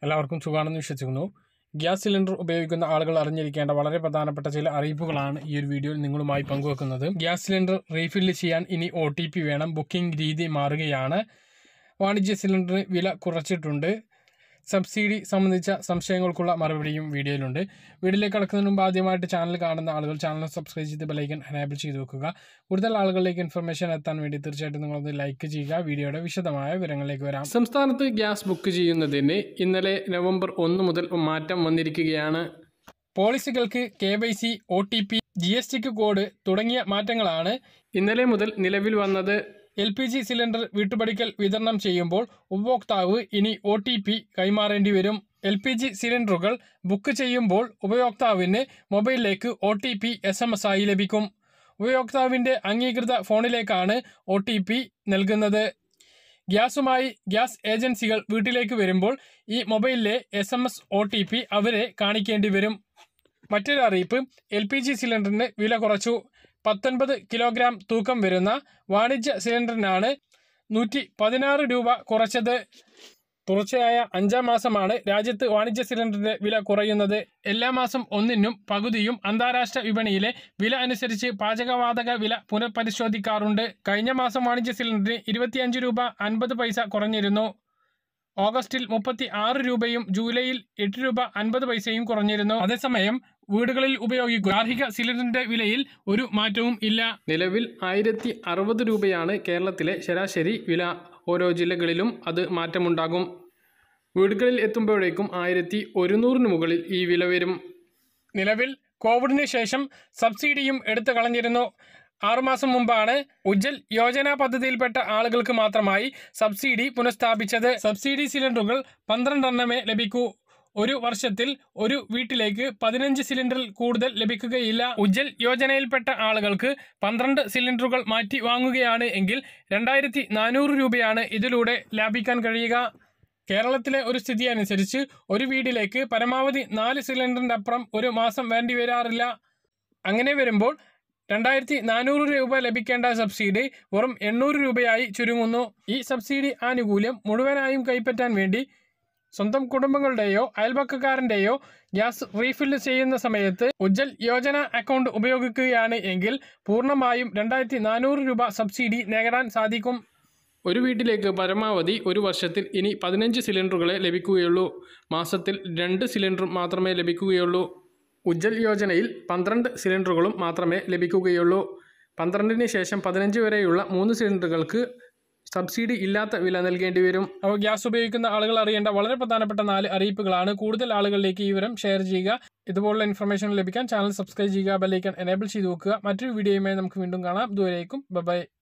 എല്ലാവർക്കും സുഖമാണെന്ന് വിശ്വസിക്കുന്നു ഗ്യാസ് സിലിണ്ടർ ഉപയോഗിക്കുന്ന ആളുകൾ അറിഞ്ഞിരിക്കേണ്ട വളരെ പ്രധാനപ്പെട്ട ചില അറിയിപ്പുകളാണ് ഈ ഒരു വീഡിയോയിൽ നിങ്ങളുമായി പങ്കുവെക്കുന്നത് ഗ്യാസ് സിലിണ്ടർ റീഫില്ല് ചെയ്യാൻ ഇനി ഒ വേണം ബുക്കിംഗ് രീതി മാറുകയാണ് വാണിജ്യ സിലിണ്ടറിന് വില കുറച്ചിട്ടുണ്ട് സബ്സിഡി സംബന്ധിച്ച സംശയങ്ങൾക്കുള്ള മറുപടിയും വീഡിയോയിലുണ്ട് വീഡിയോയിലേക്ക് കടക്കുന്നതിന് മുമ്പ് ആദ്യമായിട്ട് ചാനൽ കാണുന്ന ആളുകൾ ചാനൽ സബ്സ്ക്രൈബ് ചെയ്ത് ബെലൈക്കൻ എനേബിൾ ചെയ്ത് വെക്കുക കൂടുതൽ ആളുകളിലേക്ക് ഇൻഫർമേഷൻ എത്താൻ വേണ്ടി തീർച്ചയായിട്ടും നിങ്ങളത് ലൈക്ക് ചെയ്യുക വീഡിയോയുടെ വിശദമായ വിവരങ്ങളിലേക്ക് വരാം സംസ്ഥാനത്ത് ഗ്യാസ് ബുക്ക് ചെയ്യുന്നതിന് ഇന്നലെ നവംബർ ഒന്ന് മുതൽ മാറ്റം വന്നിരിക്കുകയാണ് പോളിസികൾക്ക് K Y C O T P G S ടിക്ക് കോഡ് തുടങ്ങിയ മാറ്റങ്ങളാണ് ഇന്നലെ മുതൽ നിലവിൽ വന്നത് എൽ പി ജി സിലിണ്ടർ വീട്ടുപടിക്കൽ വിതരണം ചെയ്യുമ്പോൾ ഉപഭോക്താവ് ഇനി ഒ ടി പി കൈമാറേണ്ടി വരും എൽ പി ജി സിലിണ്ടറുകൾ ബുക്ക് ചെയ്യുമ്പോൾ ഉപഭോക്താവിന് മൊബൈലിലേക്ക് O T P S M S ആയി ലഭിക്കും ഉപഭോക്താവിൻ്റെ അംഗീകൃത ഫോണിലേക്കാണ് ഒ ടി പി നൽകുന്നത് ഗ്യാസുമായി ഗ്യാസ് ഏജൻസികൾ വീട്ടിലേക്ക് വരുമ്പോൾ ഈ മൊബൈലിലെ S M S O T P അവരെ കാണിക്കേണ്ടി വരും മറ്റൊരു അറിയിപ്പ് എൽ പി ജി സിലിണ്ടറിന് വില കുറച്ചു പത്തൊൻപത് കിലോഗ്രാം തൂക്കം വരുന്ന വാണിജ്യ സിലിണ്ടറിനാണ് നൂറ്റി പതിനാറ് രൂപ കുറച്ചത് തുടർച്ചയായ അഞ്ചാം മാസമാണ് രാജ്യത്ത് വാണിജ്യ സിലിണ്ടറിന്റെ വില കുറയുന്നത് എല്ലാ മാസം ഒന്നിനും പകുതിയും അന്താരാഷ്ട്ര വിപണിയിലെ വില അനുസരിച്ച് പാചകവാതക വില പുനഃപരിശോധിക്കാറുണ്ട് കഴിഞ്ഞ മാസം വാണിജ്യ സിലിണ്ടറിന് ഇരുപത്തിയഞ്ച് രൂപ അൻപത് പൈസ കുറഞ്ഞിരുന്നു ഓഗസ്റ്റിൽ മുപ്പത്തി ആറ് രൂപയും ജൂലൈയിൽ എട്ട് രൂപ അൻപത് പൈസയും കുറഞ്ഞിരുന്നു അതേസമയം വീടുകളിൽ ഉപയോഗിക്കുന്ന ഗാർഹിക സിലിണ്ടറിന്റെ വിലയിൽ ഒരു മാറ്റവും ഇല്ല നിലവിൽ ആയിരത്തി അറുപത് രൂപയാണ് കേരളത്തിലെ ശരാശരി വില ഓരോ ജില്ലകളിലും അത് മാറ്റമുണ്ടാകും വീടുകളിൽ എത്തുമ്പോഴേക്കും ആയിരത്തി ഒരുന്നൂറിന് മുകളിൽ ഈ വില വരും നിലവിൽ കോവിഡിന് ശേഷം സബ്സിഡിയും എടുത്തു കളഞ്ഞിരുന്നു ആറുമാസം മുമ്പാണ് ഉജ്ജൽ യോജന പദ്ധതിയിൽപ്പെട്ട ആളുകൾക്ക് മാത്രമായി സബ്സിഡി പുനഃസ്ഥാപിച്ചത് സബ്സിഡി സിലിണ്ടറുകൾ പന്ത്രണ്ടെണ്ണമേ ലഭിക്കൂ ഒരു വർഷത്തിൽ ഒരു വീട്ടിലേക്ക് പതിനഞ്ച് സിലിണ്ടറിൽ കൂടുതൽ ലഭിക്കുകയില്ല ഉജ്ജൽ യോജനയിൽപ്പെട്ട ആളുകൾക്ക് പന്ത്രണ്ട് സിലിണ്ടറുകൾ മാറ്റി വാങ്ങുകയാണ് എങ്കിൽ രണ്ടായിരത്തി നാനൂറ് രൂപയാണ് ഇതിലൂടെ ലാഭിക്കാൻ കഴിയുക കേരളത്തിലെ ഒരു സ്ഥിതി അനുസരിച്ച് ഒരു വീട്ടിലേക്ക് പരമാവധി നാല് സിലിണ്ടറിൻ്റെ അപ്പുറം ഒരു മാസം വേണ്ടി വരാറില്ല അങ്ങനെ വരുമ്പോൾ രണ്ടായിരത്തി നാനൂറ് രൂപ ലഭിക്കേണ്ട സബ്സിഡി വെറും എണ്ണൂറ് രൂപയായി ചുരുങ്ങുന്നു ഈ സബ്സിഡി ആനുകൂല്യം മുഴുവനായും കൈപ്പറ്റാൻ വേണ്ടി സ്വന്തം കുടുംബങ്ങളുടെയോ അയൽപക്കക്കാരൻ്റെയോ ഗ്യാസ് റീഫില്ല് ചെയ്യുന്ന സമയത്ത് ഉജ്ജൽ യോജന അക്കൗണ്ട് ഉപയോഗിക്കുകയാണ് എങ്കിൽ പൂർണ്ണമായും രണ്ടായിരത്തി നാനൂറ് രൂപ സബ്സിഡി നേടാൻ സാധിക്കും ഒരു വീട്ടിലേക്ക് പരമാവധി ഒരു വർഷത്തിൽ ഇനി പതിനഞ്ച് സിലിണ്ടറുകളെ ലഭിക്കുകയുള്ളൂ മാസത്തിൽ രണ്ട് സിലിണ്ടർ മാത്രമേ ലഭിക്കുകയുള്ളൂ ഉജ്ജൽ യോജനയിൽ പന്ത്രണ്ട് സിലിണ്ടറുകളും മാത്രമേ ലഭിക്കുകയുള്ളൂ പന്ത്രണ്ടിന് ശേഷം പതിനഞ്ച് വരെയുള്ള മൂന്ന് സിലിണ്ടറുകൾക്ക് സബ്സിഡി ഇല്ലാത്ത വില നൽകേണ്ടി വരും അപ്പോൾ ഗ്യാസ് ഉപയോഗിക്കുന്ന ആളുകൾ അറിയേണ്ട വളരെ പ്രധാനപ്പെട്ട നാല് അറിയിപ്പുകളാണ് കൂടുതൽ ആളുകളിലേക്ക് ഈ വിവരം ഷെയർ ചെയ്യുക ഇതുപോലുള്ള ഇൻഫർമേഷൻ ലഭിക്കാൻ ചാനൽ സബ്സ്ക്രൈബ് ചെയ്യുക ബെല്ലൈക്കൺ എനേബിൾ ചെയ്ത് വെക്കുക മറ്റൊരു വീഡിയോയുമായി നമുക്ക് വീണ്ടും കാണാം ഇതുവരേക്കും ബൈ